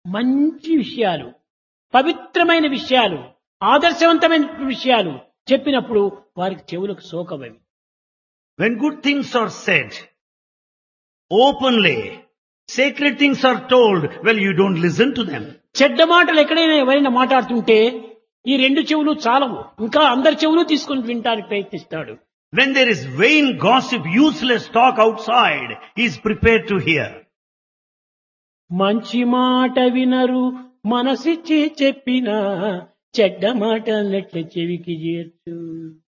మంచి విషయాలు పవిత్రమైన విషయాలు ఆదర్శవంతమైన విషయాలు చెప్పినప్పుడు వారికి చెవులకు సోకవవి When good things are said openly, sacred things are told, well, you don't listen to them. చెడ్డ మాటలు ఎక్కడైనా ఎవరైనా మాట్లాడుతుంటే ఈ రెండు చెవులు చాలవు ఇంకా అందరి చెవులు తీసుకుని వినడానికి ప్రయత్నిస్తాడు When there is vain gossip, useless talk outside, he is prepared to hear. మంచి మాట వినరు మనసిచ్చి చెప్పిన చెడ్డ మాటలెట్ల చెవికి చేర్చు